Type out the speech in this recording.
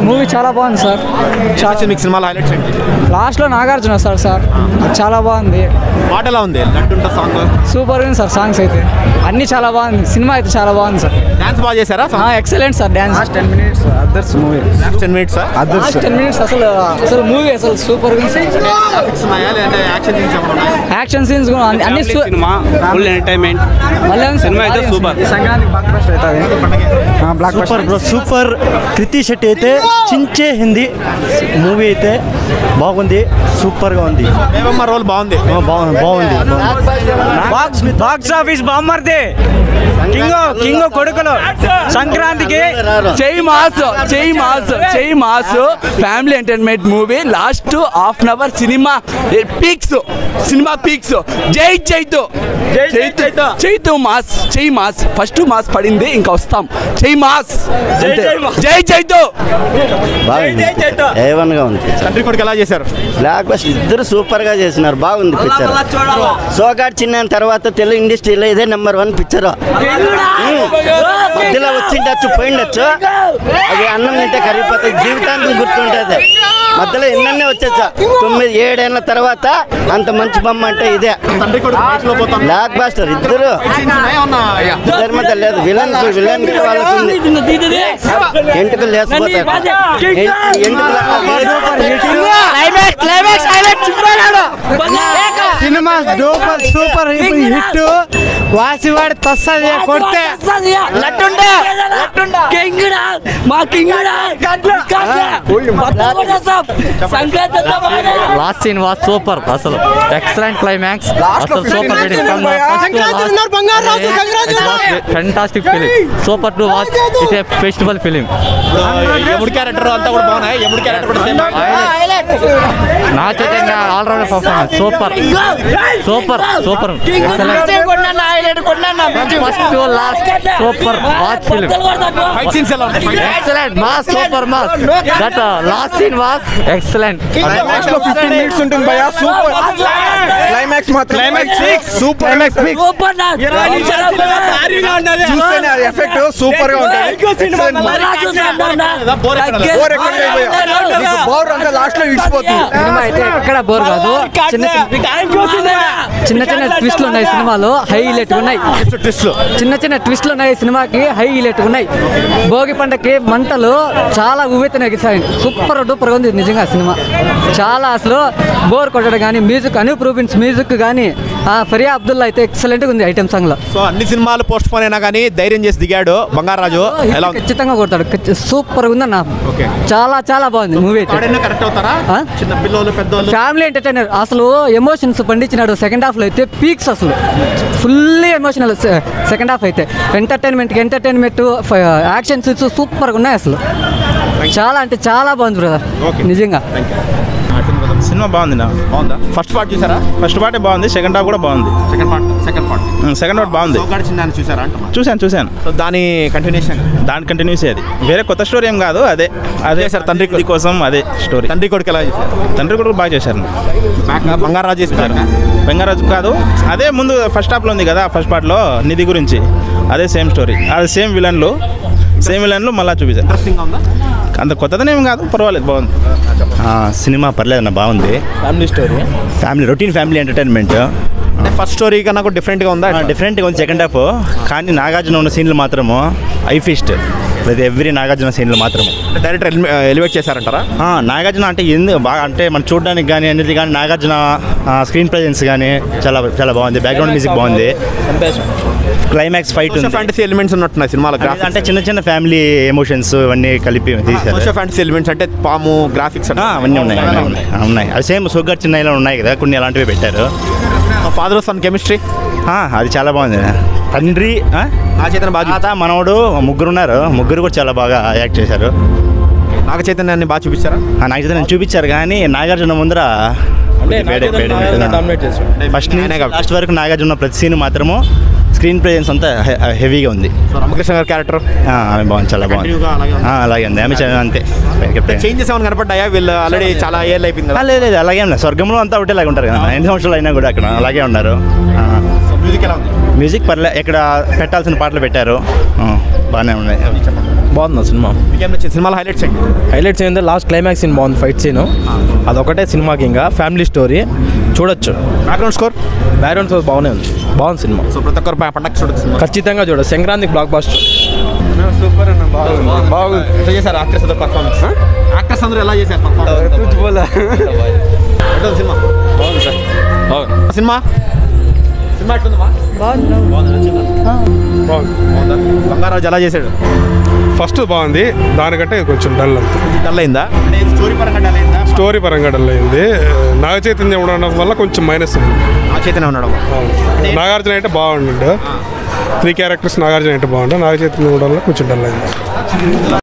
Movie చాలా బాగుంది sir చాలా మీకు సినిమాలో హైలైట్స్ ఏంటి లాస్ట్లో నాగార్జున వస్తాడు సార్ అది చాలా బాగుంది పాట ఎలా ఉంది లడ్డుంట సాంగ్ సూపర్ ఉంది సార్ సాంగ్స్ అయితే అన్నీ చాలా బాగుంది సినిమా అయితే చాలా బాగుంది సార్ డాన్స్ బాగా చేశారా excellent sir dance ten minutes others movie ten minutes last ten minutes అసలు అసలు మూవీ అసలు సూపర్ ఉంది సార్ ఉన్నాయా లేదంటే యాక్షన్ సీన్స్ ఏమైనా ఉన్నాయా యాక్షన్ సీన్స్ కూడా అన్ని- అన్ని సు- సినిమా ఫుల్ ఎంటర్టైన్మెంట్ మళ్ళీ ఉంది సార్, సినిమా అయితే భారీ ఉంది. సూపర్. ఈ సంక్రాంతికి బ్లాక్ బస్టర్ అవుతుంది block super bro super Krithi Shetty అయితే చించే హిందీ మూవీ అయితే బాగుంది సూపర్గా ఉంది దేవమ్మ రోల్ బాగుంది ఆ, బాగు- బాగుంది బాక్స్ ఆఫీస్ బామ్మర్ది కింగ్ కింగ్ కొడుకులు సంక్రాంతికి జై మాస్ జై మాస్ జై mass family entertainment movie last half an hour సినిమా పీక్స్ సినిమా పీక్స్ జై చైతు చైతు చైతు మాస్ జై మాస్ ఫస్ట్ మాస్ పడింది ఇంకా వస్తాం జై మాస్ అంతే. జై చైతు బాగుంది ఏవన్గా ఉంది తండ్రి కొడుకు ఎలా చేశారు బ్లాక్ బస్ ఇద్దరు సూపర్ గా చేసినారు బాగుంది పిక్చర్ సోగాడ్ చిన్న తర్వాత తెలుగు ఇండస్ట్రీలో ఇదే నెంబర్ వన్ పిక్చర్ మధ్యలో వచ్చిండొచ్చు పోయిండొచ్చు అది అన్నం తింటే కరిగిపోతుంది జీవితానికి గుర్తుంటుంది మధ్యలో ఎన్నెన్నే వచ్చేసా తొమ్మిది ఏడేళ్ల తర్వాత అంత మంచి బొమ్మ అంటే ఇదే తండ్రి కొడుకు బైక్లో పోతాం బ్లాక్ బాస్టర్ ఇద్దరు సీన్స్ ఉన్నాయా ఉన్నా ఇద్దరి మధ్య లేదు విలన్ విలన్ వాళ్ళకు ఉంది ఎంటుకలు లేసిపోతారు సినిమా సూపర్ సూపర్ హిట్ వాసివాడి తస్సది కొడితే మా కింగుడా లాస్ట్ సీన్ వాస్ సూపర్ అసలు ఎక్సలెంట్ క్లైమాక్స్ అసలు super fantastic film super to watch it a festival film ఎముడు క్యారెక్టర్ అంతా కూడా బాగున్నాయి ఎముడు క్యారెక్టర్ కూడా same. నా Chaitanya allrounder performance super super super first last super watch film fight scenes ఎలా ఉన్నాయి Fight- excellent mass super mass that last scene was excellent climax లో ఫిఫ్టీన్ మినిట్స్ ఉంటుంది భయ సూపర్ క్లైమాక్స్ మాత్రం క్లైమాక్స్ సూపర్ క్లైమాక్స్ చూస్తేనే అది effect super గా ఉంటుంది Excellent movie. బోర్ ఎక్కడ లేదు. బోర్ ఎక్కడ లేదు భయ్యా. నీకు బోర్ అంతా లాస్ట్ లో ఇడిచిపోతుంది సినిమా అయితే ఎక్కడ బోర్ కాదు చిన్న చిన్న చిన్న చిన్న ట్విస్ట్లు ఉన్నాయి సినిమాలో హైలైట్ ఉన్నాయి ట్విస్ట్లు చిన్న చిన్న ట్విస్ట్లు ఉన్నాయి సినిమాకి హైలైట్ ఉన్నాయి భోగి పండగకి మంటలు చాలా ఉవ్వెత్తున ఎగిసాయి సూపర్ డూపర్ ఉంది నిజంగా సినిమా చాలా అసలు బోర్ కొట్టడం కానీ మ్యూజిక్ అనూప్ రూబిన్స్ మ్యూజిక్ కానీ ఫరియా అబ్దుల్లా అయితే ఎక్సలెంట్గా ఉంది ఐటమ్ సాంగ్ లో సో అన్ని సినిమాలు పోస్ట్ పోన్ అయినా కానీ ధైర్యం చేసి దిగాడు బంగారాజు ఎలా ఉంది ఖచ్చితంగా కొడతాడు సూపర్ ఉందన్న ఓకే. చాలా చాలా బాగుంది మూవీ అయితే వాడైనా కరెక్ట్ అవుతారా ఆ? చిన్న పిల్లలు పెద్దోళ్ళు ఫ్యామిలీ ఎంటర్టైనర్ అసలు ఎమోషన్స్ పండించినాడు సెకండ్ హాఫ్లో అయితే పీక్స్ అసలు ఫుల్లీ ఎమోషనల్ సెకండ్ హాఫ్ అయితే ఎంటర్టైన్మెంట్కి ఎంటర్టైన్మెంట్ యాక్షన్ సీన్స్ సూపర్గా ఉన్నాయి అసలు చాలా అంటే చాలా బాగుంది బ్రదర్ Okay. నిజంగా సినిమా బాగుంది నా బాగుందా ఫస్ట్ పార్ట్ చూసారా ఫస్ట్ పార్ట్ బాగుంది సెకండ్ హాఫ్ కూడా బాగుంది second part second part second part బాగుంది సోగాడి చిన్న చూసారా అంటున్నా చూశాను చూశాను సో దాని కంటిన్యూషన్ దాని కంటిన్యూస్ అది వేరే కొత్త స్టోరీ ఏం కాదు అదే అదే సార్ తండ్రి ఇది కోసం అదే స్టోరీ తండ్రి కొడుకు ఎలా చేశారు తండ్రి కూడా బాగా చేశారు బంగా- బంగారాజు చేశారు బెంగారాజు కాదు అదే ముందు ఫస్ట్ హాఫ్లో ఉంది కదా ఫస్ట్ పార్ట్లో నిధి గురించి అదే సేమ్ స్టోరీ అదే సేమ్ విలన్లు సేమ్ విలన్లు మళ్ళీ చూపించారు ఇంట్రెస్టింగ్ ఉందా అంత కొత్తదనేం కాదు పర్వాలేదు బాగుంది సినిమా పర్లేదన్న బాగుంది family story family routine family entertainment అంటే ఫస్ట్ స్టోరీ కన్నా కూడా డిఫరెంట్గా ఉందా డిఫరెంట్గా ఉంది సెకండ్ హాఫ్ కానీ నాగార్జున ఉన్న సీన్లు మాత్రము ఐ ఫిస్ట్ ప్రతి ఎవ్రీ నాగార్జున సీన్లు మాత్రము డైరెక్టర్ ఎలివేట్ చేశారంటారా ఆ, నాగార్జున అంటే ఎందు బాగా అంటే మనం చూడడానికి కానీ అన్నిటి కానీ నాగార్జున స్క్రీన్ ప్రజెన్స్ కానీ చాలా చాలా బాగుంది బ్యాక్గ్రౌండ్ మ్యూజిక్ బాగుంది క్లైమాక్స్ ఫైట్ ఉంది ఫ్యాంటసీ ఎలిమెంట్స్ ఉన్నట్టున్నాయి సినిమాలో అంటే- గ్రాఫిక్స్ అంటే చిన్న చిన్న ఫ్యామిలీ ఎమోషన్స్ ఇవన్నీ కలిపి తీశారు సోషల్ ఫ్యాంటసీ ఎలిమెంట్స్ అంటే పాము గ్రాఫిక్స్ ఆ, అవన్నీ ఉన్నాయి అవన్నీ ఉన్నాయి ఆ, ఉన్నాయి అవి సేమ్ సుగర్ చిన్న ఇలా ఉన్నాయి కదా కొన్ని అలాంటివి పెట్టారు ఫాదర్ సన్ కెమిస్ట్రీ ఆ, అది చాలా బాగుంది తండ్రి ఆ? నా చేతన బాగా తాత మనవడు ముగ్గురు ఉన్నారు ముగ్గురు కూడా చాలా బాగా యాక్ట్ చేశారు నాగ చైతన్యాన్ని బాగా చూపించారా ఆ, నాకు నేను చూపించారు కానీ నాగార్జున ముందర వేడే- వేడే ఉంటుంది. ఫస్ట్ ఆయనే కాబట్టి. లాస్ట్ వరకు నాగార్జున ప్రతి సీన్ మాత్రము స్క్రీన్ ప్రెజెన్స్ అంతా హె- హెవీగా ఉంది సో రామకృష్ణ గారి క్యారెక్టర్ ఆ, ఆమె బాగుంది చాలా బాగుంది Continue గా అలాగే ఉంది. ఆ, అలాగే ఉంది ఆమె చాలా అంతే చేంజెస్ ఏమైనా కనపడ్డాయా వీళ్ళు ఆల్రెడీ చాలా ఏళ్ళు అయిపోయింది ఆ, కదా లేదు లేదు అలాగే ఉన్నారు స్వర్గంలో అంతా ఒకటేలాగా ఉంటారు కదా ఎన్ని సంవత్సరాలు అయినా కూడా అక్కడ అలాగే ఉన్నారు ఆ. మ్యూజిక్ ఎలా ఉంది మ్యూజిక్ పర్లే ఇక్కడ పెట్టాల్సిన పాటలు పెట్టారు ఆ, బాగానే ఉన్నాయి బాగుంది సినిమా మీకేం నచ్చింది సినిమాలో హైలైట్స్ ఏంటి హైలైట్స్ ఏంటంటే లాస్ట్ క్లైమాక్స్ సీన్ బాగుంది ఫైట్ సీన్ అదొకటే సినిమాకి ఇంకా ఫ్యామిలీ స్టోరీ చూడొచ్చు బ్యాక్గ్రౌండ్ స్కోర్ బ్యాక్గ్రౌండ్ సోర్స్ బాగానే ఉంది బాగుంది సినిమా సో ప్రతి ఒక్కరు ప- పండగ చూడొచ్చు సినిమా ఖచ్చితంగా చూడొచ్చు సంక్రాంతికి బ్లాక్ బాస్టర్ బాగుంది ఎట్లా చేశారు యాక్టర్స్ అందరూ పర్ఫార్మెన్స్ యాక్టర్స్ అందరూ ఎలా చేశారు పర్ఫార్మెన్స్ ఎట్లా ఉంది సినిమా బాగుంది సార్ సినిమా సినిమా ఎట్లుందమ్మా బాగుంది నచ్చిందా బాగుందా బంగారాజు ఎలా చేశాడు ఫస్ట్ బాగుంది దానికంటే ఇది కొంచెం డల్ అంతే కొంచెం డల్ అయిందా అంటే స్టోరీ పరంగా డల్ అయిందా స్టోరీ పరంగా డల్ అయింది నాగ చైతన్యం ఉండడం వల్ల కొంచెం మైనస్ అయింది ఆ చైతన్య ఉన్నాడు నాగార్జున అయితే బాగుండు త్రీ క్యారెక్టర్స్ నాగార్జున అయితే బాగుండు నాగ చైతన్యం ఉండడం వల్ల కొంచెం డల్ అయింది